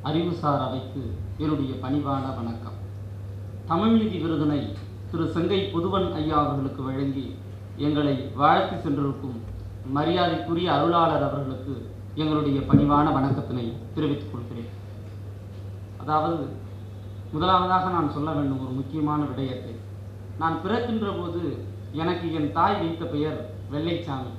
அறிவுசார் அவைக்கு என்னுடைய பணிவான வணக்கம் தமிழ்நிதி விருதினை திரு செங்கை புதுவன் ஐயா அவர்களுக்கு வழங்கி எங்களை வாழ்த்தி சென்றிருக்கும் மரியாதைக்குரிய அருளாளர் அவர்களுக்கு எங்களுடைய பணிவான வணக்கத்தினை தெரிவித்துக் கொள்கிறேன் அதாவது முதலாவதாக நான் சொல்ல வேண்டும் ஒரு முக்கியமான விடயத்தை நான் பிறக்கின்ற போது எனக்கு என் தாய் வைத்த பெயர் வெள்ளைச்சாமி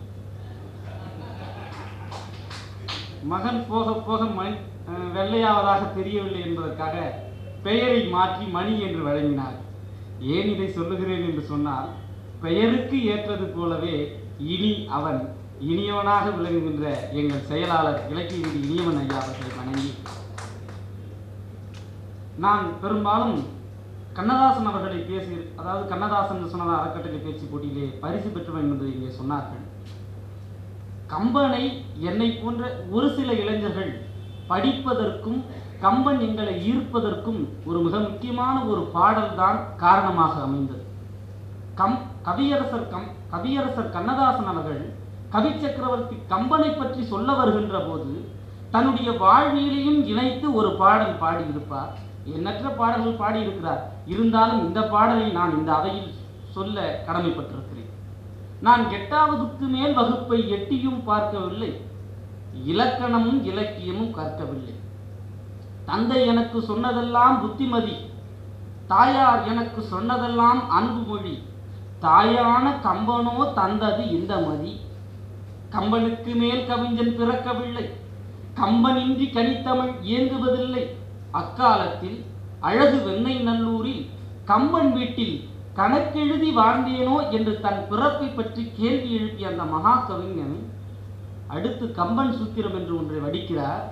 மகன் போக போக மணி அஹ், வெள்ளையாவதாக தெரியவில்லை என்பதற்காக பெயரை மாற்றி மணி என்று வழங்கினார் ஏன் இதை சொல்லுகிறேன் என்று சொன்னால் பெயருக்கு ஏற்றது போலவே இனி அவன் இனியவனாக விளங்குகின்ற எங்கள் செயலாளர் இலக்கிய விதி இனியவன் ஐயா அவர்களை வணங்கி நான் பெரும்பாலும் கண்ணதாசன் அவர்களை பேசி அதாவது கண்ணதாசன் சொன்னதா அறக்கட்டளை பேச்சு போட்டியிலே பரிசு பெற்றவன் என்று இங்கே சொன்னார்கள் கம்பனை என்னை போன்ற ஒரு சில இளைஞர்கள் படிப்பதற்கும் கம்பன் எங்களை ஈர்ப்பதற்கும் ஒரு மிக முக்கியமான ஒரு பாடல் தான் காரணமாக அமைந்தது கம் கவியரசர் கம் கவியரசர் கண்ணதாசன் அவர்கள் கவி சக்கரவர்த்தி கம்பனை பற்றி சொல்ல வருகின்ற போது தன்னுடைய வாழ்வியலையும் இணைத்து ஒரு பாடல் பாடியிருப்பார் எண்ணற்ற பாடல்கள் பாடியிருக்கிறார் இருந்தாலும் இந்த பாடலை நான் இந்த அவையில் சொல்ல கடமைப்பட்டிருக்கிறேன் நான் எட்டாவதுக்கு மேல் வகுப்பை எட்டியும் பார்க்கவில்லை இலக்கணமும் இலக்கியமும் கற்கவில்லை தந்தை எனக்கு சொன்னதெல்லாம் புத்திமதி தாயார் எனக்கு சொன்னதெல்லாம் அன்பு மொழி தாயான கம்பனோ தந்தது இந்த மதி கம்பனுக்கு மேல் கவிஞன் பிறக்கவில்லை கம்பனின்றி கனித்தமிழ் இயங்குவதில்லை அக்காலத்தில் அழகு வெண்ணை நல்லூரில் கம்பன் வீட்டில் கணக்கெழுதி வாழ்ந்தேனோ என்று தன் பிறப்பை பற்றி கேள்வி எழுப்பிய அந்த மகா கவிஞன் அடுத்து கம்பன் சூத்திரம் என்று ஒன்றை வடிக்கிறார்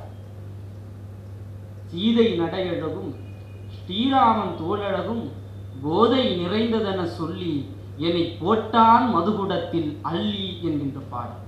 சீதை நடையழகும் ஸ்ரீராமன் தோழழகும் போதை நிறைந்ததென சொல்லி என்னை போட்டான் மதுகுடத்தில் அள்ளி என்கின்ற பாடல்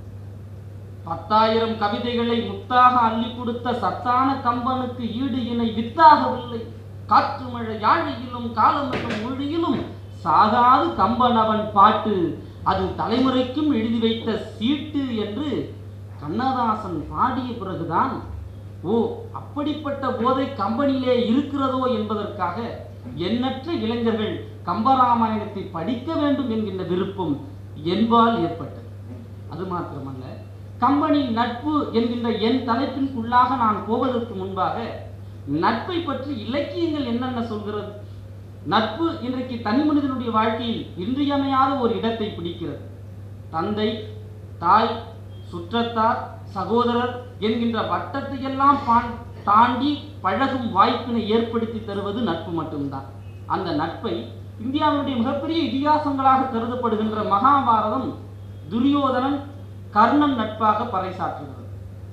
பத்தாயிரம் கவிதைகளை முத்தாக அள்ளி கொடுத்த சத்தான கம்பனுக்கு ஈடு இணை வித்தாகவில்லை காற்று மழை யாழியிலும் காலமெல்லும் மொழியிலும் சாகாது கம்பன் அவன் பாட்டு அது தலைமுறைக்கும் எழுதி வைத்த சீட்டு என்று கண்ணதாசன் பாடிய பிறகுதான் ஓ அப்படிப்பட்ட போதை கம்பனிலே இருக்கிறதோ என்பதற்காக எண்ணற்ற இளைஞர்கள் கம்பராமாயணத்தை படிக்க வேண்டும் என்கின்ற விருப்பம் என்பால் ஏற்பட்டது அது மாத்திரமல்ல கம்பனின் நட்பு என்கின்ற என் தலைப்பிற்குள்ளாக நான் போவதற்கு முன்பாக நட்பை பற்றி இலக்கியங்கள் என்னென்ன சொல்கிறது நட்பு இன்றைக்கு தனி மனிதனுடைய வாழ்க்கையில் இன்றியமையாத ஒரு இடத்தை பிடிக்கிறது தந்தை தாய் சுற்றத்தார் சகோதரர் என்கின்ற வட்டத்தையெல்லாம் பாண்- தாண்டி பழகும் வாய்ப்பினை ஏற்படுத்தி தருவது நட்பு மட்டும்தான் அந்த நட்பை இந்தியாவினுடைய மிகப்பெரிய இதிகாசங்களாக கருதப்படுகின்ற மகாபாரதம் துரியோதனன் கர்ணன் நட்பாக பறைசாற்றுகிறது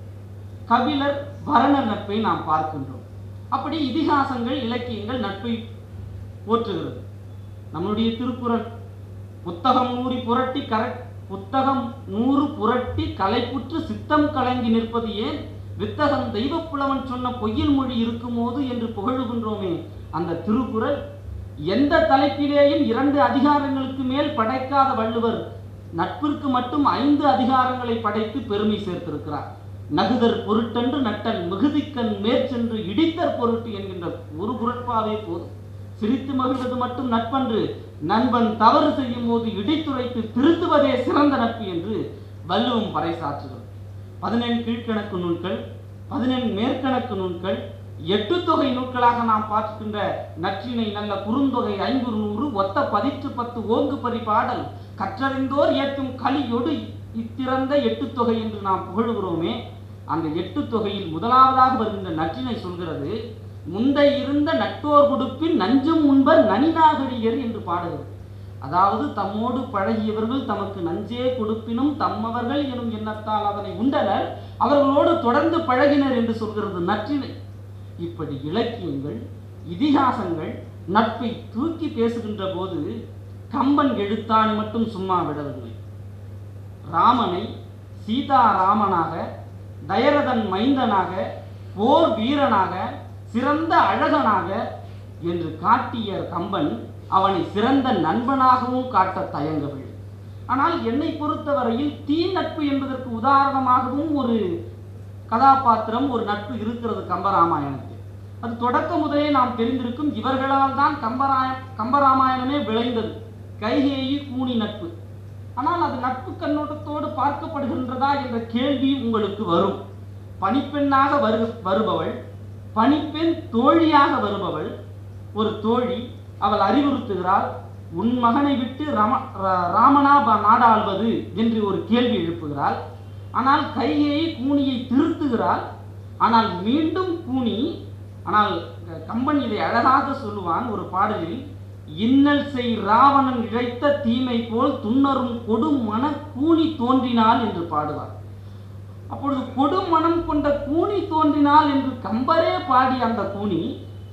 கபிலர் பரணர் நட்பை நாம் பார்க்கின்றோம் அப்படி இதிகாசங்கள் இலக்கியங்கள் நட்பை போற்றுகிறது நம்முடைய திருக்குறள் புத்தகம் நூறி புரட்டி கரை புத்தகம் நூறு புரட்டி கலைப்புற்று சித்தம் கலங்கி நிற்பது ஏன் வித்தகம் தெய்வப்புலவன் சொன்ன பொய்யின் மொழி இருக்குமோது என்று புகழுகின்றோமே அந்த திருக்குறள் எந்த தலைப்பிலேயும் இரண்டு அதிகாரங்களுக்கு மேல் படைக்காத வள்ளுவர் நட்பிற்கு மட்டும் ஐந்து அதிகாரங்களை படைத்து பெருமை சேர்த்திருக்கிறார் நகுதர் பொருட்டென்று நட்டன் மிகுதிக்கண் மேற்சென்று இடித்தற் பொருட்டு என்கின்ற ஒரு குரட்பாவே போதும் சிரித்து மகிழ்வது மட்டும் நட்பன்று நண்பன் தவறு செய்யும் போது இடித்துரைத்து திருத்துவதே சிறந்த நட்பு என்று வள்ளுவம் பறைசாற்றுகிறது பதினெண் கீழ்க்கணக்கு நூல்கள் பதினெண் மேற்கணக்கு நூல்கள் எட்டு தொகை நூல்களாக நாம் பார்க்கின்ற நற்றினை நல்ல குறுந்தொகை ஐங்குறு நூறு ஒத்த பதிற்று பத்து ஓங்கு பரி பாடல் கற்றறிந்தோர் ஏற்றும் கலியொடு இத்திறந்த எட்டு தொகை என்று நாம் புகழுகிறோமே அந்த எட்டு தொகையில் முதலாவதாக வருகின்ற நற்றினை சொல்கிறது முந்தை இருந்த நட்டோர் கொடுப்பின் நஞ்சும் உண்பர் நனிநாகரிகர் என்று பாடுகிறது அதாவது தம்மோடு பழகியவர்கள் தமக்கு நஞ்சே கொடுப்பினும் தம்மவர்கள் எனும் எண்ணத்தால் அதனை உண்டனர் அவர்களோடு தொடர்ந்து பழகினர் என்று சொல்கிறது நற்றினை இப்படி இலக்கியங்கள் இதிகாசங்கள் நட்பை தூக்கி பேசுகின்ற போது கம்பன் எழுத்தாணி மட்டும் சும்மா விடவில்லை ராமனை சீதா ராமனாக தயரதன் மைந்தனாக போர் வீரனாக சிறந்த அழகனாக என்று காட்டிய கம்பன் அவனை சிறந்த நண்பனாகவும் காட்ட தயங்கவில்லை ஆனால் என்னை பொறுத்தவரையில் தீ நட்பு என்பதற்கு உதாரணமாகவும் ஒரு கதாபாத்திரம் ஒரு நட்பு இருக்கிறது கம்பராமாயணத்தில் அது தொடக்க முதலே நாம் தெரிந்திருக்கும் இவர்களால் தான் கம்பராய கம்பராமாயணமே விளைந்தது கைகேயி கூனி நட்பு ஆனால் அது நட்பு கண்ணோட்டத்தோடு பார்க்கப்படுகின்றதா என்ற கேள்வி உங்களுக்கு வரும் பணிப்பெண்ணாக வரு வருபவள் பணிப்பெண் தோழியாக வருபவள் ஒரு தோழி அவள் அறிவுறுத்துகிறாள் உன் மகனை விட்டு ரம ர- ராமனா ப- நாடாள்வது என்று ஒரு கேள்வி எழுப்புகிறாள் ஆனால் கையை கூனியை திருத்துகிறாள் ஆனால் மீண்டும் கூனி ஆனால் க- கம்பன் இதை அழகாக சொல்லுவான் ஒரு பாடலில் இன்னல் செய் ராவணன் இழைத்த தீமை போல் துன்னரும் கொடும் மன கூனி தோன்றினாள் என்று பாடுவார் அப்பொழுது கொடும் மனம் கொண்ட கூனி தோன்றினாள் என்று கம்பரே பாடிய அந்த கூனி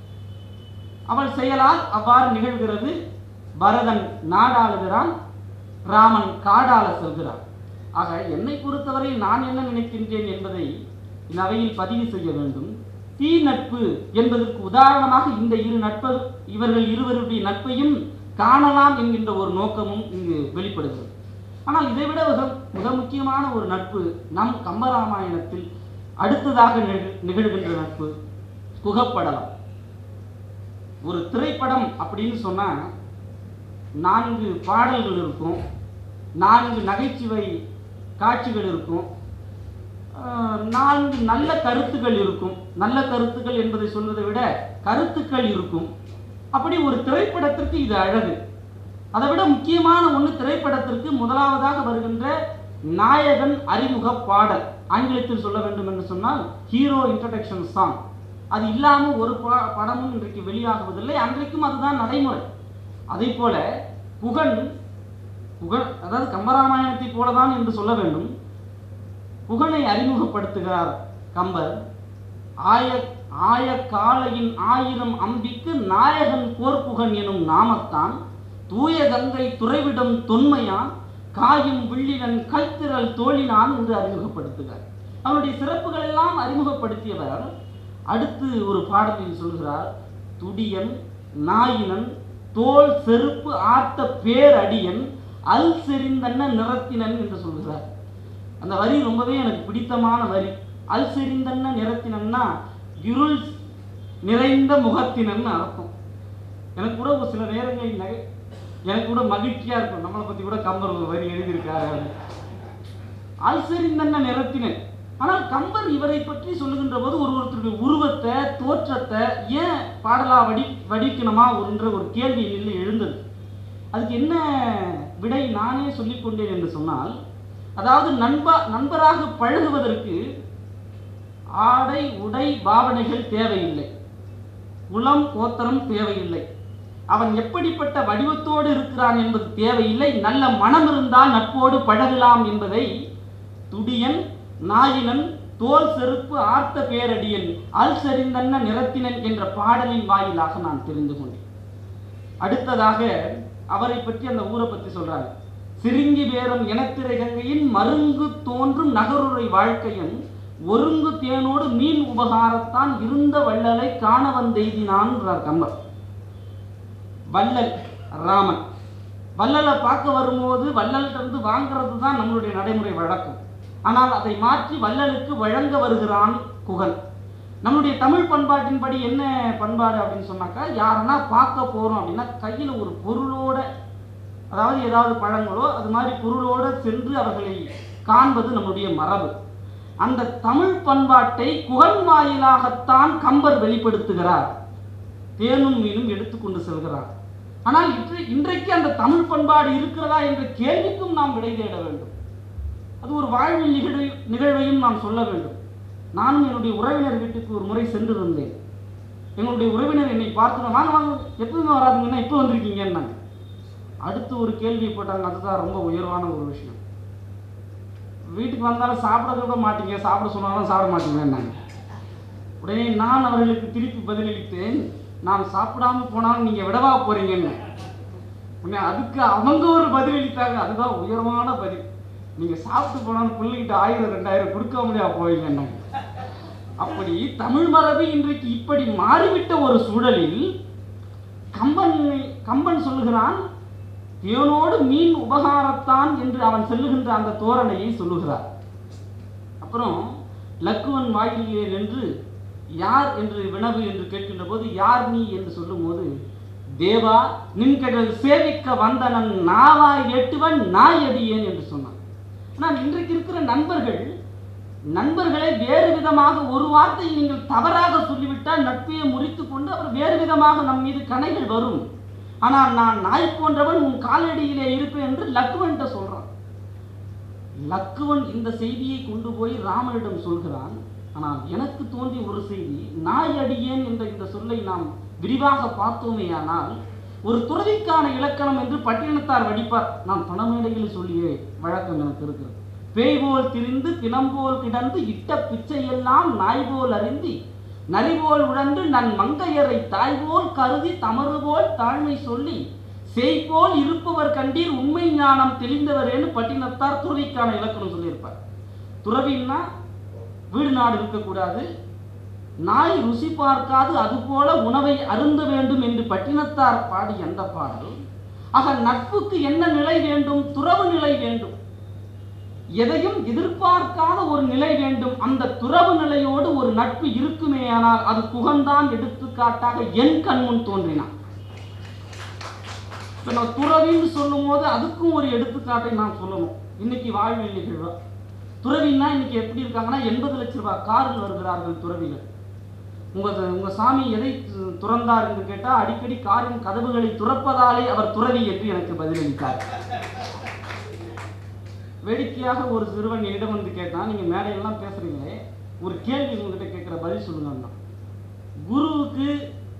அவள் செயலால் அவ்வாறு நிகழ்கிறது பரதன் நாடாளுகிறான் ராமன் காடாள செல்கிறான் ஆக என்னை பொறுத்தவரை நான் என்ன நினைக்கின்றேன் என்பதை இந்த அவையில் பதிவு செய்ய வேண்டும் தீ நட்பு என்பதற்கு உதாரணமாக இந்த இரு நட்பு இவர்கள் இருவருடைய நட்பையும் காணலாம் என்கின்ற ஒரு நோக்கமும் இங்கு வெளிப்படுகிறது ஆனால் இதைவிட மிக மிக முக்கியமான ஒரு நட்பு நம் கம்பராமாயணத்தில் அடுத்ததாக நிகழ் நிகழ்கின்ற நட்பு குகப்படலம் ஒரு திரைப்படம் அப்படின்னு சொன்னா நான்கு பாடல்கள் இருக்கும் நான்கு நகைச்சுவை காட்சிகள் இருக்கும் ஆஹ், நான்கு நல்ல கருத்துக்கள் இருக்கும் நல்ல கருத்துக்கள் என்பதை சொல்வதை விட கருத்துக்கள் இருக்கும் அப்படி ஒரு திரைப்படத்திற்கு இது அழகு அதை விட முக்கியமான ஒன்று திரைப்படத்திற்கு முதலாவதாக வருகின்ற நாயகன் அறிமுக பாடல் ஆங்கிலத்தில் சொல்ல வேண்டும் என்று சொன்னால் ஹீரோ இன்ட்ரடக்ஷன் சாங் அது இல்லாமல் ஒரு ப படமும் இன்றைக்கு வெளியாகுவதில்லை அன்றைக்கும் அதுதான் நடைமுறை அதே போல புகழ் புகழ் அதாவது கம்பராமாயணத்தை போலதான் என்று சொல்ல வேண்டும் புகழை அறிமுகப்படுத்துகிறார் கம்பர் ஆய ஆய காளையின் ஆயிரம் அம்பிக்கு நாயகன் போர்ப்புகன் எனும் நாமத்தான் தூய கங்கை துறைவிடம் தொன்மையான் காயும் வில்லினன் கல்திரல் தோழினான் என்று அறிமுகப்படுத்துகிறார் அவனுடைய சிறப்புகள் எல்லாம் அறிமுகப்படுத்தியவர் அடுத்து ஒரு பாடலில் சொல்கிறார் துடியன் நாயினன் தோல் செருப்பு ஆர்த்த பேரடியன் அல் செறிந்தன்ன நிறத்தினன் என்று சொல்கிறார் அந்த வரி ரொம்பவே எனக்கு பிடித்தமான வரி அல் செறிந்தன்ன நிறத்தினன்னா இருள் நிறைந்த முகத்தினன்னு அர்த்தம் எனக்கு கூட ஒரு சில நேரங்களில் நகை எனக்கு கூட மகிழ்ச்சியா இருக்கும் நம்மளை பத்தி கூட கம்பர் ஒரு வரி எழுதியிருக்காரு அல்சரிந்தன்ன நிறத்தினன் ஆனால் கம்பர் இவரை பற்றி சொல்லுகின்ற போது ஒரு ஒருத்தருடைய உருவத்தை தோற்றத்தை ஏன் பாடலா வடி வடிக்கணுமா என்ற ஒரு கேள்வி என்னில் எழுந்தது அதுக்கு என்ன விடை நானே சொல்லிக் கொண்டேன் என்று சொன்னால் அதாவது நண்பா நண்பராக பழகுவதற்கு ஆடை உடை பாவனைகள் தேவையில்லை குலம் கோத்திரம் தேவையில்லை அவன் எப்படிப்பட்ட வடிவத்தோடு இருக்கிறான் என்பது தேவையில்லை நல்ல மனம் இருந்தால் நட்போடு பழகலாம் என்பதை துடியன் நாயினன் தோல் செருப்பு ஆர்த்த பேரடியன் அல் செறிந்தன்ன நிறத்தினன் என்ற பாடலின் வாயிலாக நான் தெரிந்து கொண்டேன் அடுத்ததாக அவரை பற்றி அந்த ஊரை பற்றி சொல்றாங்க சிறுங்கி பேரம் இனத்திரை கங்கையின் மருங்கு தோன்றும் நகருரை வாழ்க்கையும் ஒருங்கு தேனோடு மீன் உபகாரத்தான் இருந்த வள்ளலை காண வந்தெய்தினான் கம்பர் வள்ளல் ராமன் வள்ளலை பார்க்க வரும்போது வள்ளல்கிட்ட இருந்து வாங்குறது தான் நம்மளுடைய நடைமுறை வழக்கம் ஆனால் அதை மாற்றி வள்ளலுக்கு வழங்க வருகிறான் குகன் நம்மளுடைய தமிழ் பண்பாட்டின்படி என்ன பண்பாடு அப்படின்னு சொன்னாக்கா யாரன்னா பார்க்க போறோம் அப்படின்னா கையில் ஒரு பொருளோட அதாவது ஏதாவது பழங்களோ அது மாதிரி பொருளோட சென்று அவர்களை காண்பது நம்முடைய மரபு அந்த தமிழ் பண்பாட்டை குகன் வாயிலாகத்தான் கம்பர் வெளிப்படுத்துகிறார் தேனும் மீனும் எடுத்துக்கொண்டு செல்கிறார் ஆனால் இன்று இன்றைக்கு அந்த தமிழ் பண்பாடு இருக்கிறதா என்ற கேள்விக்கும் நாம் விடை தேட வேண்டும் அது ஒரு வாழ்வில் நிகழ்வை நிகழ்வையும் நாம் சொல்ல வேண்டும் நானும் என்னுடைய உறவினர் வீட்டுக்கு ஒரு முறை சென்றிருந்தேன் எங்களுடைய உறவினர் என்னை பார்த்து வாங்க வாங்க எப்பவுமே வராதுங்கன்னா இப்போ வந்திருக்கீங்கன்னாங்க அடுத்து ஒரு கேள்வி போட்டாங்க அதுதான் ரொம்ப உயர்வான ஒரு விஷயம் வீட்டுக்கு வந்தாலும் சாப்பிட கூட மாட்டீங்க சாப்பிட சொன்னாலும் சாப்பிட மாட்டீங்கன்னாங்க உடனே நான் அவர்களுக்கு திருப்பி பதிலளித்தேன் நான் சாப்பிடாம போனாலும் நீங்க விடவா போறீங்கன்னு உடனே அதுக்கு அவங்க ஒரு பதிலளித்தாங்க அதுதான் உயர்வான பதில் நீங்க சாப்பிட்டு போனாலும் பிள்ளைகிட்ட ஆயிரம் ரெண்டாயிரம் கொடுக்க முடியா போவீங்கன்னாங்க அப்படி தமிழ் மரபு இன்றைக்கு இப்படி மாறிவிட்ட ஒரு சூழலில் கம்பன் கம்பன் சொல்லுகிறான் தேனோடு மீன் உபகாரத்தான் என்று அவன் சொல்லுகின்ற அந்த தோரணையை சொல்லுகிறார் அப்புறம் லக்குவன் வாயிலே நின்று யார் என்று வினவு என்று கேட்கின்ற போது யார் நீ என்று சொல்லும்போது தேவா நின்கடல் சேவிக்க வந்தனன் நாவாய் எட்டுவன் நாய் அடியேன் என்று சொன்னான் ஆனால் இன்றைக்கு இருக்கிற நண்பர்கள் நண்பர்களை வேறு விதமாக ஒரு வார்த்தையை நீங்கள் தவறாக சொல்லிவிட்டால் நட்பையை முறித்து கொண்டு அவர் வேறு விதமாக நம் மீது கணைகள் வரும் ஆனால் நான் நாய் போன்றவன் உன் காலடியிலே இருப்பேன் என்று லக்குவன்கிட்ட சொல்றான் லக்குவன் இந்த செய்தியை கொண்டு போய் ராமனிடம் சொல்கிறான் ஆனால் எனக்கு தோன்றிய ஒரு செய்தி நாய் அடியேன் என்ற இந்த சொல்லை நாம் விரிவாக பார்த்தோமேயானால் ஒரு துறவிக்கான இலக்கணம் என்று பட்டினத்தார் வடிப்பார் நான் பணமேடையில் சொல்லிய வழக்கம் எனக்கு இருக்கிறது பேய் போல் திரிந்து பிணம் போல் கிடந்து இட்ட பிச்சையெல்லாம் நாய் போல் அறிந்தி நரி போல் உழன்று நன் மங்கையரை தாய் போல் கருதி தமறு போல் தாழ்மை சொல்லி செய் போல் இருப்பவர் கண்டீர் உண்மை ஞானம் தெளிந்தவரேன்னு பட்டினத்தார் துறவிக்கான இலக்கணம் சொல்லியிருப்பார் துறவின்னா வீடு நாடு இருக்கக்கூடாது நாய் ருசி பார்க்காது அதுபோல உணவை அருந்த வேண்டும் என்று பட்டினத்தார் பாடிய அந்த பாடல் ஆக நட்புக்கு என்ன நிலை வேண்டும் துறவு நிலை வேண்டும் எதையும் எதிர்பார்க்காத ஒரு நிலை வேண்டும் அந்த துறவு நிலையோடு ஒரு நட்பு இருக்குமேயானால் அது குகன்தான் எடுத்துக்காட்டாக என் கண்முன் தோன்றினான் இப்ப நம்ம துறவின்னு சொல்லும் போது அதுக்கும் ஒரு எடுத்துக்காட்டை நான் சொல்லணும் இன்னைக்கு வாழ்வில் நிகழ்வா துறவின்னா இன்னைக்கு எப்படி இருக்காங்கன்னா எண்பது லட்ச ரூபாய் காரில் வருகிறார்கள் துறவிகள் உங்க உங்க சாமி எதை து- துறந்தார் என்று கேட்டால் அடிக்கடி காரின் கதவுகளை துறப்பதாலே அவர் துறவி என்று எனக்கு பதிலளித்தார் வேடிக்கையாக ஒரு சிறுவன் என்னிடம் வந்து கேட்டான் நீங்க மேடையெல்லாம் பேசுறீங்களே ஒரு கேள்வி உங்ககிட்ட கேட்கிற பதில் சொல்லுங்கன்னா குருவுக்கு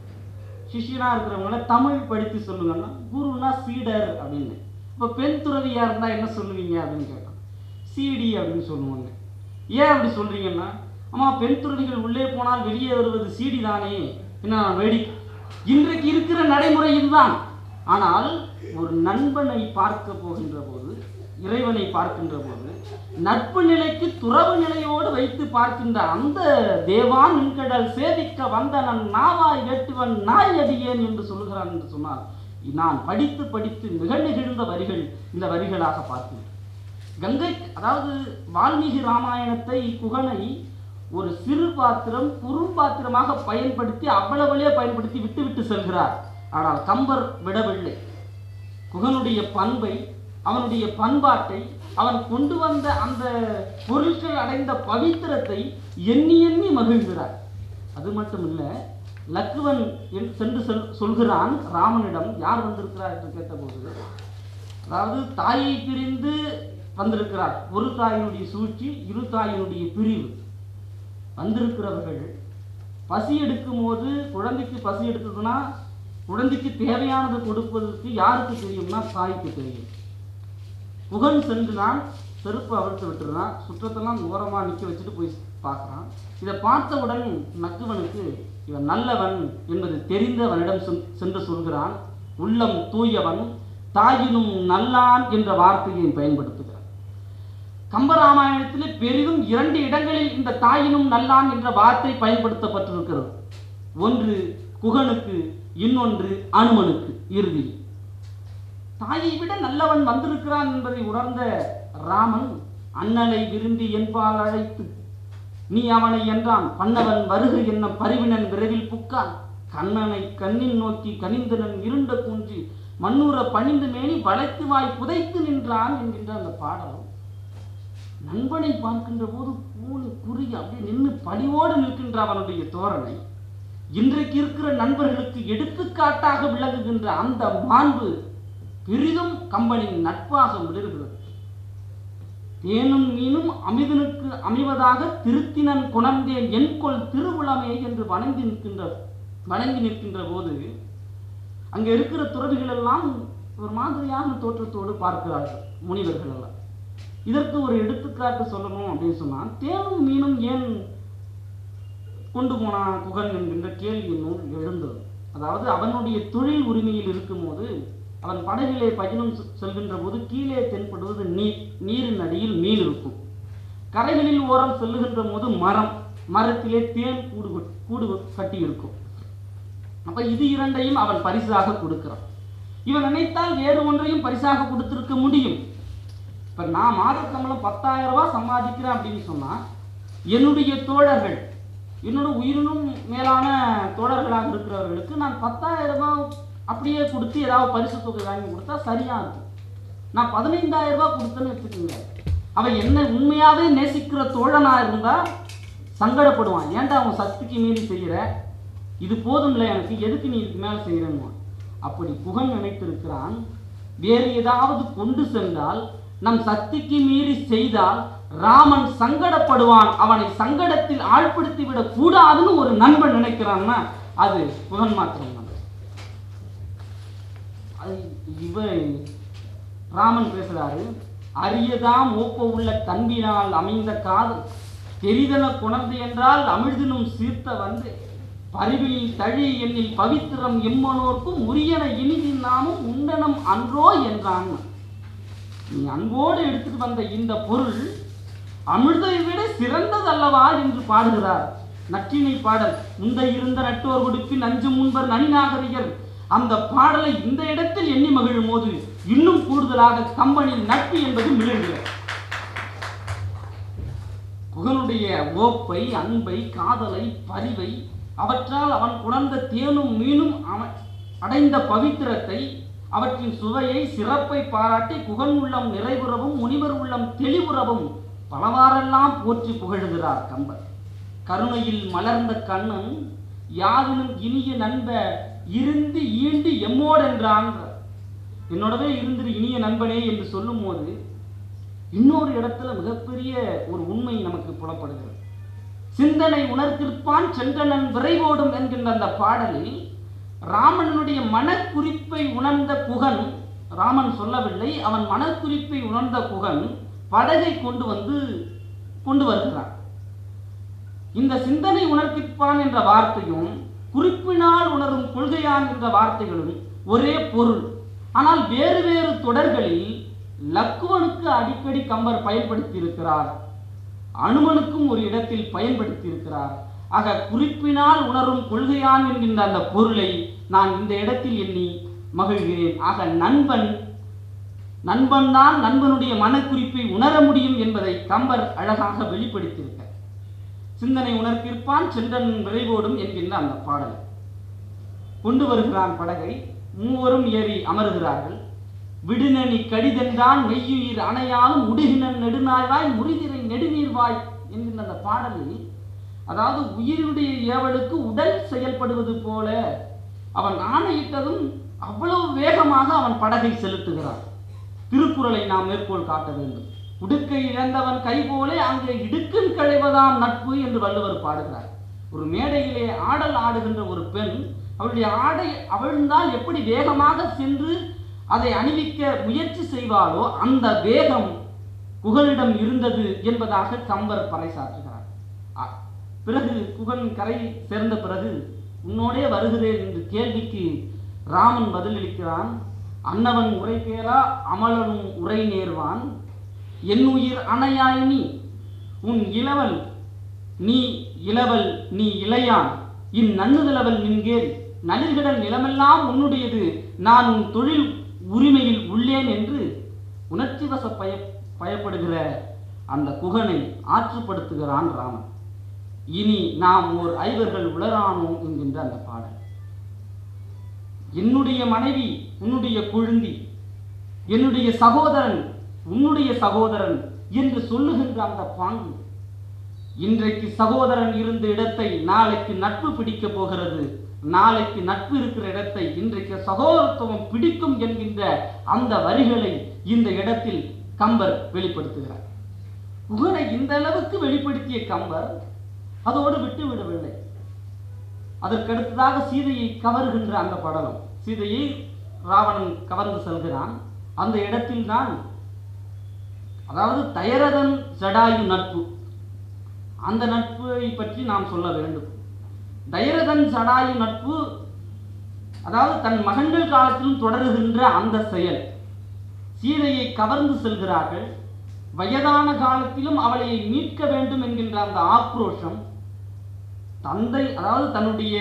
சிஷ்யனா இருக்கிறவங்கள தமிழ் படித்து சொல்லுங்கன்னா குருன்னா சீடர் அப்படின்னு இப்போ பெண் துறவியா இருந்தா என்ன சொல்லுவீங்க அப்படின்னு கேட்டான் சீடி அப்படின்னு சொல்லுவாங்க ஏன் அப்படி சொல்றீங்கன்னா ஆமா பெண் துறவிகள் உள்ளே போனால் வெளியே வருவது சீடி தானே என்ன வேடிக்கை இன்றைக்கு இருக்கிற நடைமுறை இதுதான் ஆனால் ஒரு நண்பனை பார்க்க போகின்ற போது இறைவனை பார்க்கின்ற போது நட்பு நிலைக்கு துறவு நிலையோடு வைத்து பார்க்கின்ற அந்த தேவான் நின்கடல் சேவிக்க வந்தனன் நாவாய் வேட்டுவன் நாய் அடியேன் என்று சொல்கிறான் என்று சொன்னால் நான் படித்து படித்து மிக நெகிழ்ந்த வரிகள் இந்த வரிகளாக பார்த்தேன் கங்கை அதாவது வால்மீகி ராமாயணத்தை குகனை ஒரு சிறு பாத்திரம் குறும்பாத்திரமாக பயன்படுத்தி அவ்வளவுலே பயன்படுத்தி விட்டு விட்டு செல்கிறார் ஆனால் கம்பர் விடவில்லை குகனுடைய பண்பை அவனுடைய பண்பாட்டை அவன் கொண்டு வந்த அந்த பொருட்கள் அடைந்த பவித்திரத்தை எண்ணி எண்ணி மகிழ்கிறார் அது மட்டும் இல்ல லக்குவன் என் சென்று செல் சொல்கிறான் ராமனிடம் யார் வந்திருக்கிறார் என்று கேட்டபோது அதாவது தாயை பிரிந்து வந்திருக்கிறார் ஒரு தாயினுடைய சூழ்ச்சி இரு தாயினுடைய பிரிவு வந்திருக்கிறவர்கள் பசி எடுக்கும் போது குழந்தைக்கு பசி எடுத்ததுன்னா குழந்தைக்கு தேவையானது கொடுப்பதற்கு யாருக்கு தெரியும்னா தாய்க்கு தெரியும் புகன் சென்றுதான் செருப்பு அவிழ்த்து விட்டுறான் சுற்றத்தெல்லாம் ஓரமா நிக்க வச்சுட்டு போய் பார்க்கறான் இதை பார்த்தவுடன் நக்குவனுக்கு இவன் நல்லவன் என்பது தெரிந்து அவனிடம் சென்- சென்று சொல்கிறான் உள்ளம் தூயவன் தாயினும் நல்லான் என்ற வார்த்தையை பயன்படுத்துகிறான் கம்பராமாயணத்திலே பெரிதும் இரண்டு இடங்களில் இந்த தாயினும் நல்லான் என்ற வார்த்தை பயன்படுத்தப்பட்டிருக்கிறது ஒன்று குகனுக்கு இன்னொன்று அனுமனுக்கு இறுதியில் தாயை விட நல்லவன் வந்திருக்கிறான் என்பதை உணர்ந்த ராமன் அண்ணலை விரும்பி என்பால் அழைத்து நீ அவனை என்றான் பன்னவன் வருக என்ன பரிவினன் விரைவில் புக்கான் கண்ணனை கண்ணில் நோக்கி கனிந்தனன் இருண்ட குன்றி மண்ணூர பணிந்து மேனி வளைத்து வாய் புதைத்து நின்றான் என்கின்ற அந்த பாடலும் நண்பனை பார்க்கின்ற போது கூணி குறுகி அப்படியே நின்று பணிவோடு நிற்கின்ற அவனுடைய தோரணை இன்றைக்கு இருக்கிற நண்பர்களுக்கு எடுத்துக்காட்டாக விளங்குகின்ற அந்த மாண்பு பெரிதும் கம்பனின் நட்பாக மிளர்கிறது தேனும் மீனும் அமிதனுக்கு அமைவதாக திருத்தினன் குணர்ந்தேன் என்கொள் திருவுளமே என்று வணங்கி நிற்கின்ற வணங்கி நிற்கின்ற போது அங்கே இருக்கிற துறவிகள் எல்லாம் ஒரு மாதிரியான தோற்றத்தோடு பார்க்கிறார்கள் முனிவர்கள் எல்லாம் இதற்கு ஒரு எடுத்துக்காட்டு சொல்லணும் அப்படின்னு சொன்னா தேனும் மீனும் ஏன் கொண்டு போனான் குகன் என்கின்ற கேள்வி நூல் எழுந்தது அதாவது அவனுடைய தொழில் உரிமையில் இருக்கும்போது அவன் படகிலே பயணம் செ- செல்கின்ற போது கீழே தென்படுவது நீர் நீரின் அடியில் மீன் இருக்கும் கரைகளில் ஓரம் செல்லுகின்ற போது மரம் மரத்திலே தேன் கூடு கொ- கூடு கட்டி இருக்கும் அப்ப இது இரண்டையும் அவன் பரிசாக கொடுக்கிறான் இவன் நினைத்தால் வேறு ஒன்றையும் பரிசாக கொடுத்திருக்க முடியும் இப்ப நான் மாத சம்பளம் பத்தாயிரம் ரூபாய் சம்பாதிக்கிறேன் அப்படின்னு சொன்னா என்னுடைய தோழர்கள் என்னோட உயிரினும் மேலான தோழர்களாக இருக்கிறவர்களுக்கு நான் பத்தாயிரம் ரூபாய் அப்படியே கொடுத்து ஏதாவது பரிசு தொகை வாங்கி கொடுத்தா சரியா இருக்கும் நான் பதினைந்தாயிரம் ரூபாய் கொடுத்தேன்னு வச்சுக்கோங்க அவன் என்ன உண்மையாவே நேசிக்கிற தோழனா இருந்தா சங்கடப்படுவான் ஏன்டா அவன் சக்திக்கு மீறி செய்கிற இது போதும்ல எனக்கு எதுக்கு நீ இதுக்கு மேலே செய்கிறேன்னு அப்படி குகன் நினைத்திருக்கிறான் வேறு ஏதாவது கொண்டு சென்றால் நம் சக்திக்கு மீறி செய்தால் ராமன் சங்கடப்படுவான் அவனை சங்கடத்தில் ஆழ்படுத்தி விடக் கூடாதுன்னு ஒரு நண்பன் நினைக்கிறான்னா அது குகன் மாத்திரம் தான் அது இவர் ராமன் பேசுறாரு அரியதாம் ஓப்ப உள்ள கண்பினால் அமைந்த காதல் தெரிதன குணர்ந்து என்றால் அமிழ்தினும் சீர்த்த வந்து பரிவில் தழி எண்ணில் பவித்திரம் எம்மனோர்க்கும் உரியன இனிதின் நாமும் உண்டனம் அன்றோ என்றான் நீ அன்போடு எடுத்துட்டு வந்த இந்த பொருள் அமிர்தை விட சிறந்ததல்லவா என்று பாடுகிறார் நற்றினை பாடல் முந்த இருந்த நட்டோர் கொடுப்பின் அஞ்சு முன்பர் நனிநாகரிகர் அந்த பாடலை இந்த இடத்தில் எண்ணி மகிழும் போது இன்னும் கூடுதலாக கம்பனில் நட்பு என்பது மிளங்குகிறது குகனுடைய ஓப்பை அன்பை காதலை பரிவை அவற்றால் அவன் உணர்ந்த தேனும் மீனும் அவன் அடைந்த பவித்திரத்தை அவற்றின் சுவையை சிறப்பை பாராட்டி குகன் உள்ளம் நிறைவுறவும் முனிவர் உள்ளம் தெளிவுறவும் பலவாறெல்லாம் போற்றி புகழுகிறார் கம்பர் கருணையில் மலர்ந்த கண்ணன் யாவினும் இனிய நண்ப இருந்து ஈண்டு எம்மோடென்றான் என்னோடவே இருந்திரு இனிய நண்பனே என்று சொல்லும்போது இன்னொரு இடத்துல மிகப்பெரிய ஒரு உண்மை நமக்கு புலப்படுகிறது சிந்தனை உணர்த்திருப்பான் சென்றனன் விரைவோடும் என்கின்ற அந்த பாடலில் ராமனுடைய மனக்குறிப்பை உணர்ந்த குகன் ராமன் சொல்லவில்லை அவன் மனக்குறிப்பை உணர்ந்த குகன் படகை கொண்டு வந்து கொண்டு வருகிறான் இந்த சிந்தனை உணர்த்திப்பான் என்ற வார்த்தையும் குறிப்பினால் உணரும் கொள்கையான் என்ற வார்த்தைகளும் ஒரே பொருள் ஆனால் வேறு வேறு தொடர்களில் லக்குவனுக்கு அடிக்கடி கம்பர் பயன்படுத்தி இருக்கிறார் அனுமனுக்கும் ஒரு இடத்தில் பயன்படுத்தி இருக்கிறார் ஆக குறிப்பினால் உணரும் கொள்கையான் என்கின்ற அந்த பொருளை நான் இந்த இடத்தில் எண்ணி மகிழ்கிறேன் ஆக நண்பன் நண்பன் தான் நண்பனுடைய மனக்குறிப்பை உணர முடியும் என்பதை கம்பர் அழகாக வெளிப்படுத்தியிருக்க சிந்தனை உணர்த்திருப்பான் சென்றன் விரைவோடும் என்கின்ற அந்த பாடல் கொண்டு வருகிறான் படகை மூவரும் ஏறி அமருகிறார்கள் விடுநனி கடிதென்றான் மெய்யுயிர் அணையாலும் உடுகினன் நெடுநாய்வாய் முறிதிரை நெடுநீர்வாய் என்கின்ற அந்த பாடலில் அதாவது உயிருடைய ஏவலுக்கு உடல் செயல்படுவது போல அவன் ஆணையிட்டதும் அவ்வளவு வேகமாக அவன் படகை செலுத்துகிறான் திருக்குறளை நாம் மேற்கோள் காட்ட வேண்டும் உடுக்கை இழந்தவன் கை போலே அங்கே இடுக்கன் களைவதாம் நட்பு என்று வள்ளுவர் பாடுகிறார் ஒரு மேடையிலே ஆடல் ஆடுகின்ற ஒரு பெண் அவளுடைய ஆடை அவிழ்ந்தால் எப்படி வேகமாக சென்று அதை அணிவிக்க முயற்சி செய்வாளோ அந்த வேகம் குகனிடம் இருந்தது என்பதாக கம்பர் பறைசாற்றுகிறார் அ- பிறகு குகன் கரை சேர்ந்த பிறகு உன்னோடே வருகிறேன் என்று கேள்விக்கு ராமன் பதிலளிக்கிறான் அன்னவன் உரை கேளா அமலனும் உரை நேர்வான் என் உயிர் அணையாய் நீ உன் இளவல் நீ இளவல் நீ இளையான் இந்நன்னுதலவல் நின்கேல் நளிர்கடல் நிலமெல்லாம் உன்னுடையது நான் உன் தொழில் உரிமையில் உள்ளேன் என்று உணர்ச்சி வச பய பயப்படுகிற அந்த குகனை ஆற்றுப்படுத்துகிறான் ராமன் இனி நாம் ஓர் ஐவர்கள் உளரானோம் என்கின்ற அந்த பாடல் என்னுடைய மனைவி உன்னுடைய குழுந்தி என்னுடைய சகோதரன் உன்னுடைய சகோதரன் என்று சொல்லுகின்ற அந்த பாங்கு இன்றைக்கு சகோதரன் இருந்த இடத்தை நாளைக்கு நட்பு பிடிக்க போகிறது நாளைக்கு நட்பு இருக்கிற இடத்தை இன்றைக்கு சகோதரத்துவம் பிடிக்கும் என்கின்ற அந்த வரிகளை இந்த இடத்தில் கம்பர் வெளிப்படுத்துகிறார் புகழை இந்த அளவுக்கு வெளிப்படுத்திய கம்பர் அதோடு விட்டு விடவில்லை அதற்கடுத்ததாக சீதையை கவர்கின்ற அந்த படலம் சீதையை ராவணன் கவர்ந்து செல்கிறான் அந்த இடத்தில் தான் அதாவது தயரதன் ஜடாயு நட்பு அந்த நட்பை பற்றி நாம் சொல்ல வேண்டும் தயரதன் ஜடாயு நட்பு அதாவது தன் மகன்கள் காலத்திலும் தொடருகின்ற அந்த செயல் சீதையை கவர்ந்து செல்கிறார்கள் வயதான காலத்திலும் அவளை மீட்க வேண்டும் என்கின்ற அந்த ஆக்ரோஷம் தந்தை அதாவது தன்னுடைய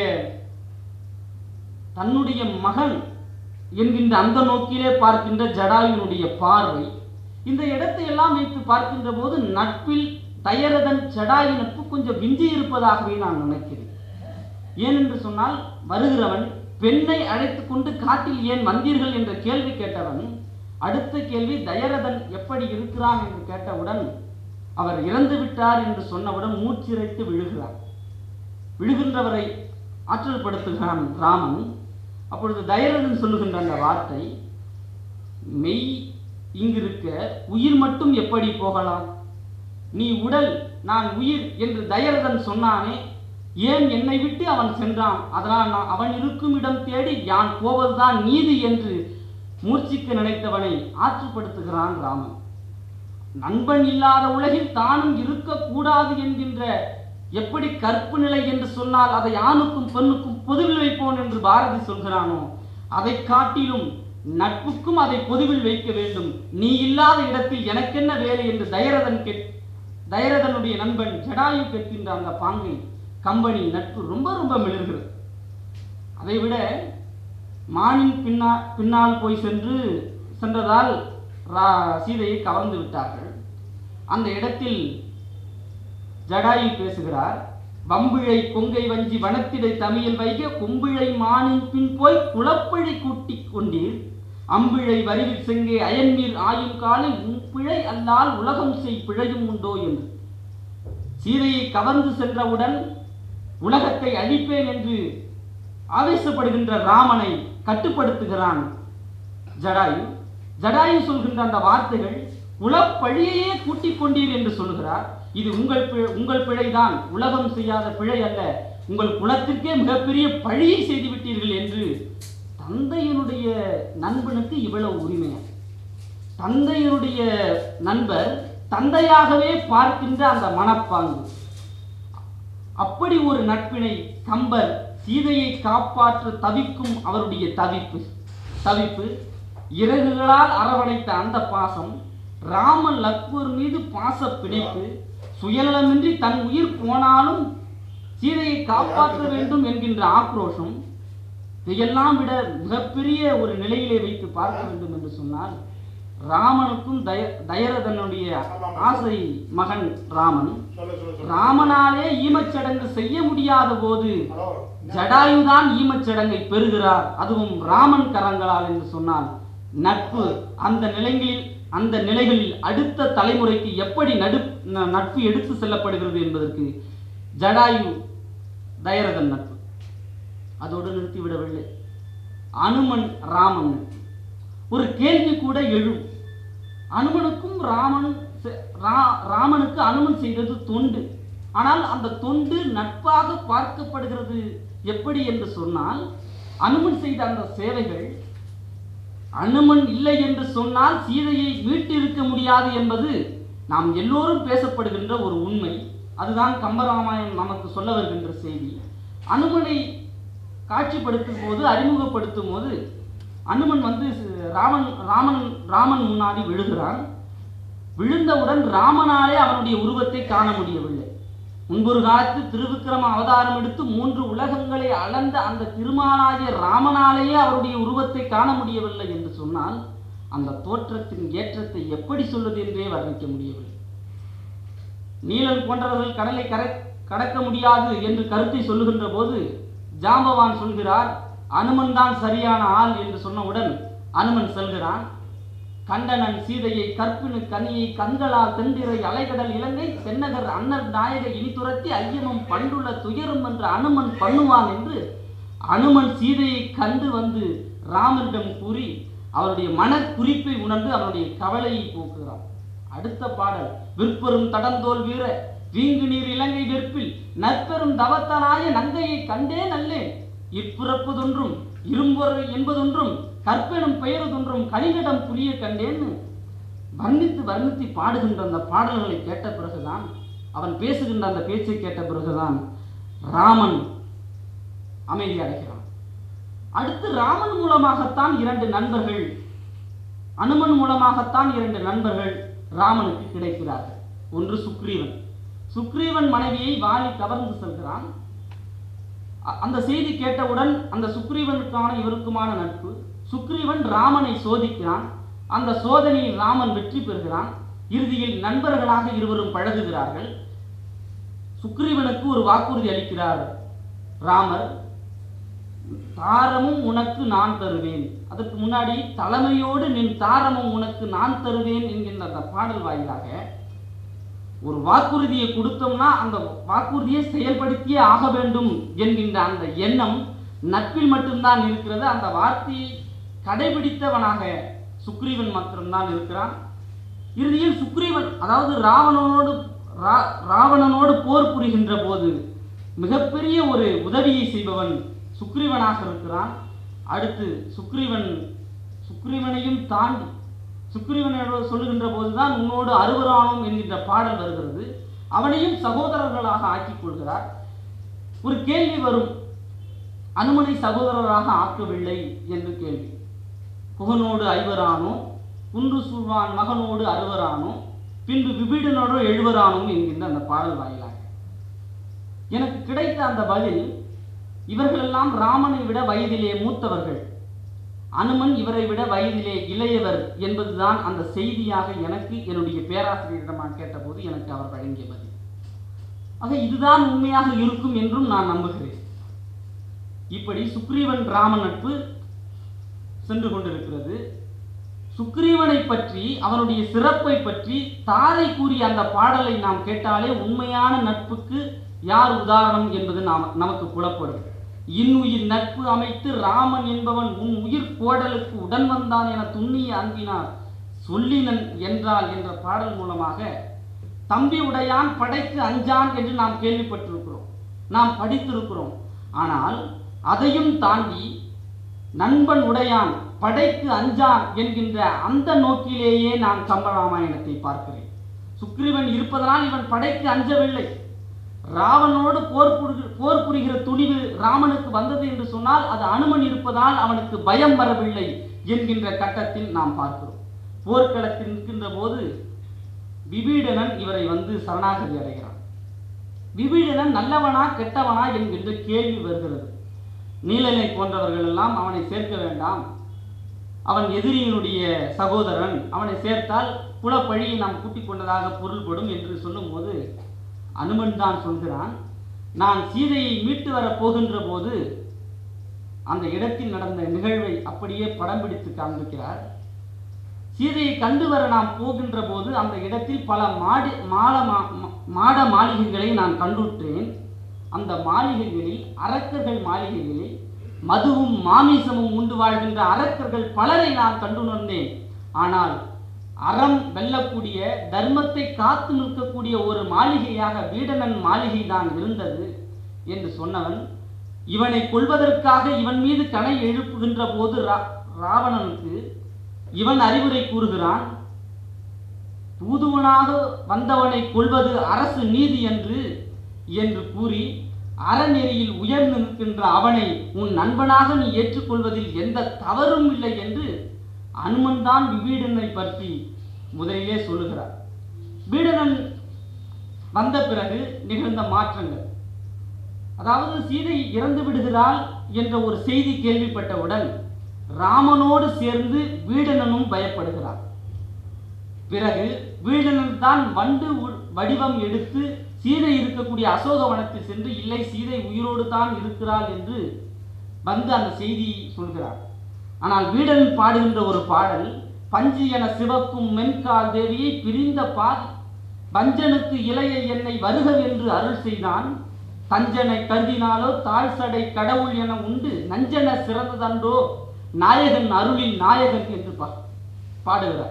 தன்னுடைய மகன் என்கின்ற அந்த நோக்கிலே பார்க்கின்ற ஜடாயுனுடைய பார்வை இந்த இடத்தை எல்லாம் வைத்து பார்க்கின்ற போது நட்பில் தயரதன் ஜடாயு நட்பு கொஞ்சம் விஞ்சி இருப்பதாகவே நான் நினைக்கிறேன் ஏனென்று சொன்னால் வருகிறவன் பெண்ணை அழைத்து கொண்டு காட்டில் ஏன் வந்தீர்கள் என்ற கேள்வி கேட்டவன் அடுத்த கேள்வி தயரதன் எப்படி இருக்கிறான் என்று கேட்டவுடன் அவர் இறந்து விட்டார் என்று சொன்னவுடன் மூச்சிறைத்து விழுகிறார் விழுகின்றவரை ஆற்றல் படுத்துகிறான் ராமன் அப்பொழுது தயரதன் சொல்லுகின்ற அந்த வார்த்தை மெய் இங்கிருக்க உயிர் மட்டும் எப்படி போகலாம் நீ உடல் நான் உயிர் என்று தயரதன் சொன்னானே ஏன் என்னை விட்டு அவன் சென்றான் அதனால் நான் அவன் இருக்கும் இடம் தேடி யான் போவதுதான் நீதி என்று மூர்ச்சிக்க நினைத்தவனை ஆற்றுப்படுத்துகிறான் ராமன் நண்பன் இல்லாத உலகில் தானும் இருக்கக்கூடாது என்கின்ற எப்படி கற்பு நிலை என்று சொன்னால் அதை ஆணுக்கும் பெண்ணுக்கும் பொதுவில் வைப்போன் என்று பாரதி சொல்கிறானோ அதை காட்டிலும் நட்புக்கும் அதை பொதுவில் வைக்க வேண்டும் நீ இல்லாத இடத்தில் எனக்கென்ன வேலை என்று தயரதன் கேட் தயரதனுடைய நண்பன் ஜடாயு கேட்கின்ற அந்த பாங்கை கம்பெனி நட்பு ரொம்ப ரொம்ப மிளர்கிறது அதை விட மானின் பின்னா பின்னால் போய் சென்று சென்றதால் ரா சீதையை கவர்ந்து விட்டார்கள் அந்த இடத்தில் ஜடாயு பேசுகிறார் வம்பிழை கொங்கை வஞ்சி வனத்திடை தமிழில் வைக கொம்பிழை மானின் பின் போய் குளப்பிழை கூட்டிக் கொண்டீர் அம்பிழை வரிவில் செங்கே அயன்மீர் ஆயும் காலில் உன் பிழை அல்லால் உலகம் செய் பிழையும் உண்டோ என்று சீதையை கவர்ந்து சென்றவுடன் உலகத்தை அழிப்பேன் என்று ஆவேசப்படுகின்ற ராமனை கட்டுப்படுத்துகிறான் ஜடாயு ஜடாயு சொல்கின்ற அந்த வார்த்தைகள் உலப்பழியையே கூட்டிக் கொண்டீர் என்று சொல்கிறார் இது உங்கள் பி- உங்கள் பிழைதான் உலகம் செய்யாத பிழை அல்ல உங்கள் குலத்திற்கே மிகப்பெரிய பழியை செய்து விட்டீர்கள் என்று தந்தையினுடைய நண்பனுக்கு இவ்வளவு உரிமையா தந்தையினுடைய நண்பர் தந்தையாகவே பார்க்கின்ற அந்த மனப்பாங்கு அப்படி ஒரு நட்பினை கம்பர் சீதையை காப்பாற்ற தவிக்கும் அவருடைய தவிப்பு தவிப்பு இறகுகளால் அரவணைத்த அந்த பாசம் ராமன் லக்வர் மீது பாச பிணைப்பு சுயநலமின்றி தன் உயிர் போனாலும் சீதையை காப்பாற்ற வேண்டும் என்கின்ற ஆக்ரோஷம் இதையெல்லாம் விட மிகப்பெரிய ஒரு நிலையிலே வைத்து பார்க்க வேண்டும் என்று சொன்னால் ராமனுக்கும் தய தயரதனுடைய ஆசை மகன் ராமன் சொல்லு சொல்லு சொல்லு ராமனாலே ஈமச்சடங்கு செய்ய முடியாத போது ஹலோ ஜடாயுதான் ஈமச்சடங்கை பெறுகிறார் அதுவும் ராமன் கரங்களால் என்று சொன்னால் நட்பு அந்த நிலைகளில் அந்த நிலைகளில் அடுத்த தலைமுறைக்கு எப்படி நடு ந- நட்பு எடுத்து செல்லப்படுகிறது என்பதற்கு ஜடாயு தயரதன் நட்பு அதோடு நிறுத்திவிடவில்லை அனுமன் ராமன் நட்பு ஒரு கேள்வி கூட எழும் அனுமனுக்கும் ராமன் செ- ரா- ராமனுக்கு அனுமன் செய்தது தொண்டு ஆனால் அந்த தொண்டு நட்பாக பார்க்கப்படுகிறது எப்படி என்று சொன்னால் அனுமன் செய்த அந்த சேவைகள் அனுமன் இல்லை என்று சொன்னால் சீதையை மீட்டிருக்க முடியாது என்பது நாம் எல்லோரும் பேசப்படுகின்ற ஒரு உண்மை அதுதான் கம்பராமாயணம் நமக்கு சொல்ல வருகின்ற செய்தி அனுமனை காட்சிப்படுத்தும் போது அறிமுகப்படுத்தும் போது அனுமன் வந்து சி- ராமன் ராமன் ராமன் முன்னாடி விழுகிறான் விழுந்தவுடன் ராமனாலே அவனுடைய உருவத்தை காண முடியவில்லை முன்பொரு காலத்து திருவிக்கிரம அவதாரம் எடுத்து மூன்று உலகங்களை அளந்த அந்த திருமாலாகிய ராமனாலேயே அவருடைய உருவத்தை காண முடியவில்லை என்று சொன்னால் அந்த தோற்றத்தின் ஏற்றத்தை எப்படி சொல்வது என்றே வர்ணிக்க முடியவில்லை நீலன் போன்றவர்கள் கடலை கரை கடக்க முடியாது என்று கருத்தை சொல்லுகின்ற போது ஜாம்பவான் சொல்கிறார் அனுமன் தான் சரியான ஆள் என்று சொன்னவுடன் அனுமன் செல்கிறான் கண்டனன் சீதையை கற்பினு கனியை கண்களால் தென்றிரை அலைகடல் இலங்கை தென்னகர் அன்னர் நாயக இனி துரத்தி ஐயமும் பண்டுள்ள துயரும் என்று அனுமன் பண்ணுவான் என்று அனுமன் சீதையை கண்டு வந்து ராமரிடம் கூறி அவருடைய மனக்குறிப்பை உணர்ந்து அவனுடைய கவலையை போக்குகிறான் அடுத்த பாடல் விற்பெரும் தடந்தோல் வீர வீங்கு நீர் இலங்கை வெற்பில் நற்பெரும் தவத்தனாய நங்கையை கண்டே நல்லேன் இப்பிறப்பதொன்றும் இரும்பொரு என்பதொன்றும் கற்பெனும் பெயரதொன்றும் கனிகளிடம் புரிய கண்டேன்னு வர்ணித்து வர்ணித்து பாடுகின்ற அந்த பாடல்களை கேட்ட பிறகுதான் அவன் பேசுகின்ற அந்த பேச்சை கேட்ட பிறகுதான் ராமன் அமைதி அடைகிறான் அடுத்து ராமன் மூலமாகத்தான் இரண்டு நண்பர்கள் அனுமன் மூலமாகத்தான் இரண்டு நண்பர்கள் ராமனுக்கு கிடைக்கிறார்கள் ஒன்று சுக்ரீவன் சுக்ரீவன் மனைவியை வாலி கவர்ந்து செல்கிறான் அ- அந்த செய்தி கேட்டவுடன் அந்த சுக்ரீவனுக்கான இவருக்குமான நட்பு சுக்ரீவன் ராமனை சோதிக்கிறான் அந்த சோதனையில் ராமன் வெற்றி பெறுகிறான் இறுதியில் நண்பர்களாக இருவரும் பழகுகிறார்கள் சுக்ரீவனுக்கு ஒரு வாக்குறுதி அளிக்கிறார் ராமர் தாரமும் உனக்கு நான் தருவேன் அதற்கு முன்னாடி தலைமையோடு நின் தாரமும் உனக்கு நான் தருவேன் என்கின்ற அந்த பாடல் வாயிலாக ஒரு வாக்குறுதியை கொடுத்தோம்னா அந்த வாக்குறுதியை செயல்படுத்தியே ஆக வேண்டும் என்கின்ற அந்த எண்ணம் நட்பில் மட்டும்தான் இருக்கிறது அந்த வார்த்தையை கடைபிடித்தவனாக சுக்ரீவன் மாத்திரம்தான் இருக்கிறான் இறுதியில் சுக்ரீவன் அதாவது ராவணனோடு ரா- ராவணனோடு போர் புரிகின்ற போது மிகப்பெரிய ஒரு உதவியை செய்பவன் சுக்ரீவனாக இருக்கிறான் அடுத்து சுக்ரீவன் சுக்ரீவனையும் தாண்டி சுக்ரீவனோடு சொல்லுகின்ற போதுதான் உன்னோடு அறுவரானோம் என்கின்ற பாடல் வருகிறது அவனையும் சகோதரர்களாக ஆக்கிக் கொள்கிறார் ஒரு கேள்வி வரும் அனுமனை சகோதரராக ஆக்கவில்லை என்று கேள்வி புகனோடு ஐவரானோ குன்று சூழ்வான் மகனோடு அறுவரானோ பின்பு விபீடனோடு எழுவரானோம் என்கின்ற அந்த பாடல் வாயிலாக எனக்கு கிடைத்த அந்த பதில் இவர்களெல்லாம் ராமனை விட வயதிலே மூத்தவர்கள் அனுமன் இவரை விட வயதிலே இளையவர் என்பதுதான் அந்த செய்தியாக எனக்கு என்னுடைய பேராசிரியரிடம் நான் கேட்டபோது எனக்கு அவர் வழங்கிய பதில் ஆக இதுதான் உண்மையாக இருக்கும் என்றும் நான் நம்புகிறேன் இப்படி சுக்ரீவன் ராம நட்பு சென்று கொண்டிருக்கிறது சுக்ரீவனை பற்றி அவனுடைய சிறப்பை பற்றி தாரை கூறிய அந்த பாடலை நாம் கேட்டாலே உண்மையான நட்புக்கு யார் உதாரணம் என்பது நாம் நமக்கு புலப்படும் இன்னுயிர் நட்பு அமைத்து ராமன் என்பவன் உன் உயிர் கோடலுக்கு உடன் வந்தான் என துண்ணிய அன்பினார் சொல்லினன் என்றால் என்ற பாடல் மூலமாக தம்பி உடையான் படைக்கு அஞ்சான் என்று நாம் கேள்விப்பட்டிருக்கிறோம் நாம் படித்திருக்கிறோம் ஆனால் அதையும் தாண்டி நண்பன் உடையான் படைக்கு அஞ்சான் என்கின்ற அந்த நோக்கிலேயே நான் கம்பராமாயணத்தை பார்க்கிறேன் சுக்ரீவன் இருப்பதனால் இவன் படைக்கு அஞ்சவில்லை ராவனோடு போர் புரிகிற போர் புரிகிற துணிவு ராமனுக்கு வந்தது என்று சொன்னால் அது அனுமன் இருப்பதால் அவனுக்கு பயம் வரவில்லை என்கின்ற கட்டத்தில் நாம் பார்க்கிறோம் போர்க்களத்தில் நிற்கின்ற போது விபீடனன் இவரை வந்து சரணாகதி அடைகிறான் விபீடனன் நல்லவனா கெட்டவனா என்கின்ற கேள்வி வருகிறது நீலனை போன்றவர்கள் எல்லாம் அவனை சேர்க்க வேண்டாம் அவன் எதிரியினுடைய சகோதரன் அவனை சேர்த்தால் குலப்பழியை நாம் கூட்டிக் கொண்டதாக பொருள்படும் என்று சொல்லும்போது அனுமன் தான் சொல்கிறான் நான் சீதையை மீட்டு வரப் போகின்ற போது அந்த இடத்தில் நடந்த நிகழ்வை அப்படியே படம் பிடித்து காண்பிக்கிறார் சீதையை கண்டு வர நாம் போகின்ற போது அந்த இடத்தில் பல மாடி மாட மா- மா- மாட மாளிகைகளை நான் கண்டுற்றேன் அந்த மாளிகைகளில் அரக்கர்கள் மாளிகைகளில் மதுவும் மாமிசமும் உண்டு வாழ்கின்ற அரக்கர்கள் பலரை நான் கண்டுணர்ந்தேன் ஆனால் அறம் வெல்லக்கூடிய தர்மத்தை காத்து நிற்கக்கூடிய ஒரு மாளிகையாக வீடனன் மாளிகை தான் இருந்தது என்று சொன்னவன் இவனை கொல்வதற்காக இவன் மீது கணை எழுப்புகின்ற போது ரா- ராவணனுக்கு இவன் அறிவுரை கூறுகிறான் தூதுவனாக வந்தவனை கொல்வது அரசு நீதி என்று என்று கூறி அறநெறியில் உயர்ந்து நிற்கின்ற அவனை உன் நண்பனாக நீ ஏற்றுக்கொள்வதில் எந்த தவறும் இல்லை என்று அனுமன் தான் விபீடனை பற்றி முதலிலே சொல்லுகிறார் வீடனன் வந்த பிறகு நிகழ்ந்த மாற்றங்கள் அதாவது சீதை இறந்து விடுகிறாள் என்ற ஒரு செய்தி கேள்விப்பட்டவுடன் ராமனோடு சேர்ந்து வீடனனும் பயப்படுகிறான் பிறகு வீடனன் தான் வண்டு உ- வடிவம் எடுத்து சீதை இருக்கக்கூடிய அசோகவனத்தில் சென்று இல்லை சீதை உயிரோடு தான் இருக்கிறாள் என்று வந்து அந்த செய்தியை சொல்கிறார் ஆனால் வீடனன் பாடுகின்ற ஒரு பாடல் பஞ்சு என சிவக்கும் மென்கால் தேவியை பிரிந்த பாதி வஞ்சனுக்கு இளைய என்னை வருகவென்று அருள் செய்தான் தஞ்சனை கருதினாலோ தாழ்சடை கடவுள் என உண்டு நஞ்சன சிறந்ததன்றோ நாயகன் அருளின் நாயகன் என்று பா பாடுகிறார்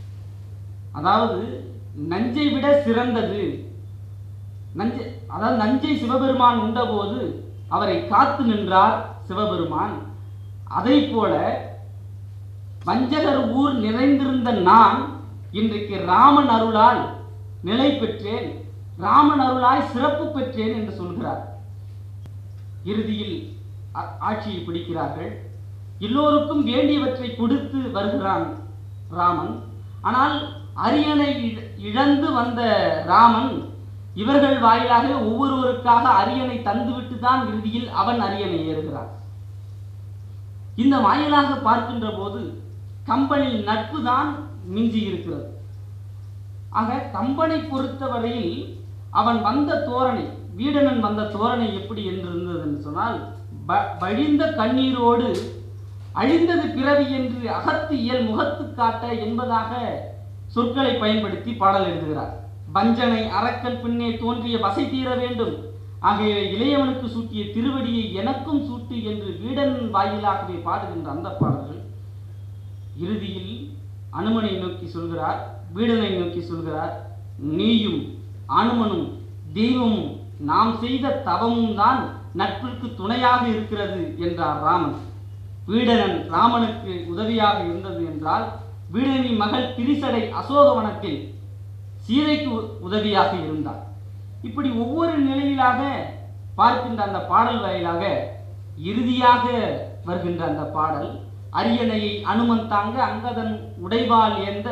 அதாவது நஞ்சை விட சிறந்தது நஞ்சை அதாவது நஞ்சை சிவபெருமான் உண்டபோது அவரை காத்து நின்றார் சிவபெருமான் அதை போல வஞ்சகர் ஊர் நிறைந்திருந்த நான் இன்றைக்கு ராமன் அருளால் நிலை பெற்றேன் ராமன் அருளாய் சிறப்பு பெற்றேன் என்று சொல்கிறார் இறுதியில் ஆ- ஆட்சியை பிடிக்கிறார்கள் எல்லோருக்கும் வேண்டியவற்றை கொடுத்து வருகிறான் ராமன் ஆனால் அரியணை இழ- இழந்து வந்த ராமன் இவர்கள் வாயிலாக ஒவ்வொருவருக்காக அரியணை தந்துவிட்டு தான் இறுதியில் அவன் அரியணை ஏறுகிறான் இந்த வாயிலாக பார்க்கின்ற போது கம்பனில் நட்பு தான் மிஞ்சி இருக்கிறது ஆக கம்பனை பொறுத்தவரையில் அவன் வந்த தோரணை வீடனன் வந்த தோரணை எப்படி என்று இருந்ததுன்னு சொன்னால் ப- வழிந்த கண்ணீரோடு அழிந்தது பிறவி என்று அகத்து இயல் முகத்து காட்ட என்பதாக சொற்களை பயன்படுத்தி பாடல் எழுதுகிறார் வஞ்சனை அரக்கல் பின்னே தோன்றிய வசை தீர வேண்டும் ஆகிய இளையவனுக்கு சூட்டிய திருவடியை எனக்கும் சூட்டு என்று வீடன் வாயிலாகவே பாடுகின்ற அந்த பாடல்கள் இறுதியில் அனுமனை நோக்கி சொல்கிறார் வீடனை நோக்கி சொல்கிறார் நீயும் அனுமனும் தெய்வமும் நாம் செய்த தவமும் தான் நட்பிற்கு துணையாக இருக்கிறது என்றார் ராமன் வீடனன் ராமனுக்கு உதவியாக இருந்தது என்றால் வீடனின் மகள் திரிசடை அசோகவனத்தில் சீதைக்கு உ- உதவியாக இருந்தார் இப்படி ஒவ்வொரு நிலையிலாக பார்க்கின்ற அந்த பாடல் வாயிலாக இறுதியாக வருகின்ற அந்த பாடல் அரியணையை அனுமன் தாங்க அங்கதன் உடைவாள் ஏந்த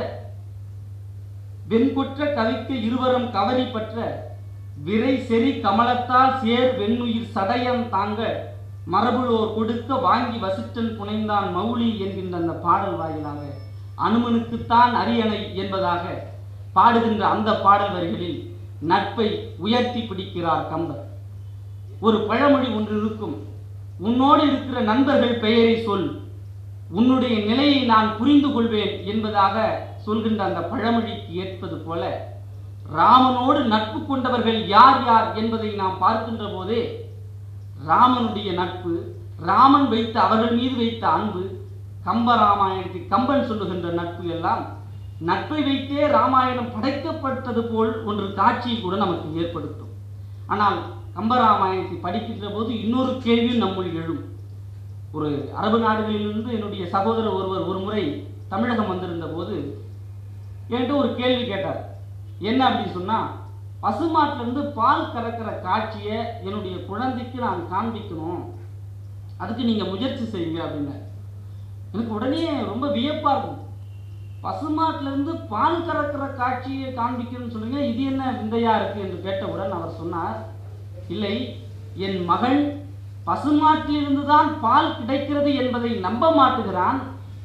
வெண்குற்ற கவிக்கு இருவரும் கவரி பற்ற விரை செறி கமலத்தால் சேர் வெண்ணுயிர் சடையம் தாங்க மரபுளோர் கொடுக்க வாங்கி வசிட்டன் புனைந்தான் மௌலி என்கின்ற அந்த பாடல் வாயிலாக அனுமனுக்குத்தான் அரியணை என்பதாக பாடுகின்ற அந்த பாடல் வரிகளில் நட்பை உயர்த்தி பிடிக்கிறார் கம்பர் ஒரு பழமொழி ஒன்று இருக்கும் உன்னோடு இருக்கிற நண்பர்கள் பெயரை சொல் உன்னுடைய நிலையை நான் புரிந்து கொள்வேன் என்பதாக சொல்கின்ற அந்த பழமொழிக்கு ஏற்பது போல ராமனோடு நட்பு கொண்டவர்கள் யார் யார் என்பதை நாம் பார்க்கின்ற போதே ராமனுடைய நட்பு ராமன் வைத்த அவர்கள் மீது வைத்த அன்பு கம்ப ராமாயணத்தில் கம்பன் சொல்லுகின்ற நட்பு எல்லாம் நட்பை வைத்தே ராமாயணம் படைக்கப்பட்டது போல் ஒன்று காட்சியை கூட நமக்கு ஏற்படுத்தும் ஆனால் கம்பராமாயணத்தை படிக்கின்ற போது இன்னொரு கேள்வியும் நம்முள் எழும் ஒரு அரபு நாடுகளிலிருந்து என்னுடைய சகோதரர் ஒருவர் ஒரு முறை தமிழகம் வந்திருந்த போது என்கிட்ட ஒரு கேள்வி கேட்டார் என்ன அப்படின்னு சொன்னா பசுமாட்டிலிருந்து பால் கறக்கிற காட்சியை என்னுடைய குழந்தைக்கு நான் காண்பிக்கணும் அதுக்கு நீங்க முயற்சி செய்யுங்க அப்படின்னாரு எனக்கு உடனே ரொம்ப வியப்பா இருக்கும் பசுமாட்டிலிருந்து பால் கறக்கிற காட்சியை காண்பிக்கணும்னு சொல்லுங்க இது என்ன விந்தையா இருக்கு என்று கேட்டவுடன் அவர் சொன்னார் இல்லை என் மகன் பசுமாட்டிலிருந்து தான் பால் கிடைக்கிறது என்பதை நம்ப மாட்டுகிறான்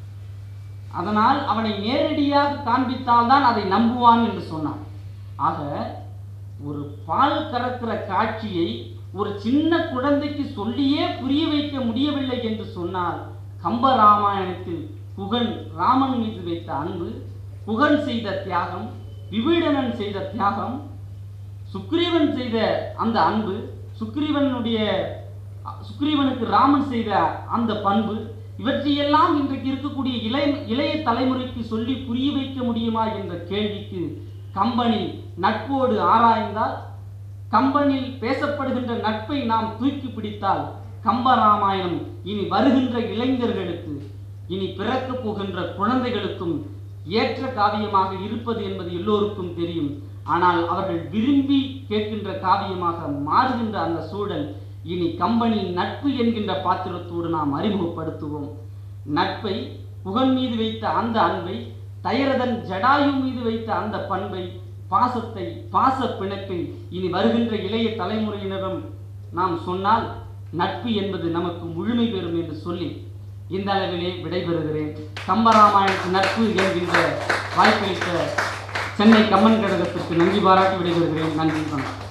அதனால் அவனை நேரடியாக காண்பித்தால்தான் அதை நம்புவான் என்று சொன்னான் ஆக ஒரு பால் கறக்கிற காட்சியை ஒரு சின்ன குழந்தைக்கு சொல்லியே புரிய வைக்க முடியவில்லை என்று சொன்னால் கம்ப ராமாயணத்தில் குகன் ராமன் மீது வைத்த அன்பு குகன் செய்த தியாகம் விபீடனன் செய்த தியாகம் சுக்ரீவன் செய்த அந்த அன்பு சுக்ரீவனுடைய சுக்ரீவனுக்கு ராமன் செய்த அந்த பண்பு இவற்றையெல்லாம் இன்றைக்கு இருக்கக்கூடிய இளைய இளைய தலைமுறைக்கு சொல்லி புரிய வைக்க முடியுமா என்ற கேள்விக்கு கம்பனில் நட்போடு ஆராய்ந்தால் கம்பனில் பேசப்படுகின்ற நட்பை நாம் தூக்கி பிடித்தால் கம்ப ராமாயணம் இனி வருகின்ற இளைஞர்களுக்கு இனி பிறக்கப் போகின்ற குழந்தைகளுக்கும் ஏற்ற காவியமாக இருப்பது என்பது எல்லோருக்கும் தெரியும் ஆனால் அவர்கள் விரும்பி கேட்கின்ற காவியமாக மாறுகின்ற அந்த சூழல் இனி கம்பனின் நட்பு என்கின்ற பாத்திரத்தோடு நாம் அறிமுகப்படுத்துவோம் நட்பை புகன் மீது வைத்த அந்த அன்பை தயரதன் ஜடாயு மீது வைத்த அந்த பண்பை பாசத்தை பாச பிணைப்பை இனி வருகின்ற இளைய தலைமுறையினரும் நாம் சொன்னால் நட்பு என்பது நமக்கு முழுமை பெறும் என்று சொல்லி இந்த அளவிலே விடைபெறுகிறேன் கம்பராமாயணத்து நட்பு என்கின்ற வாய்ப்பளித்த சென்னை கம்மன் கழகத்திற்கு நன்றி பாராட்டி விடைபெறுகிறேன் நன்றி வணக்கம்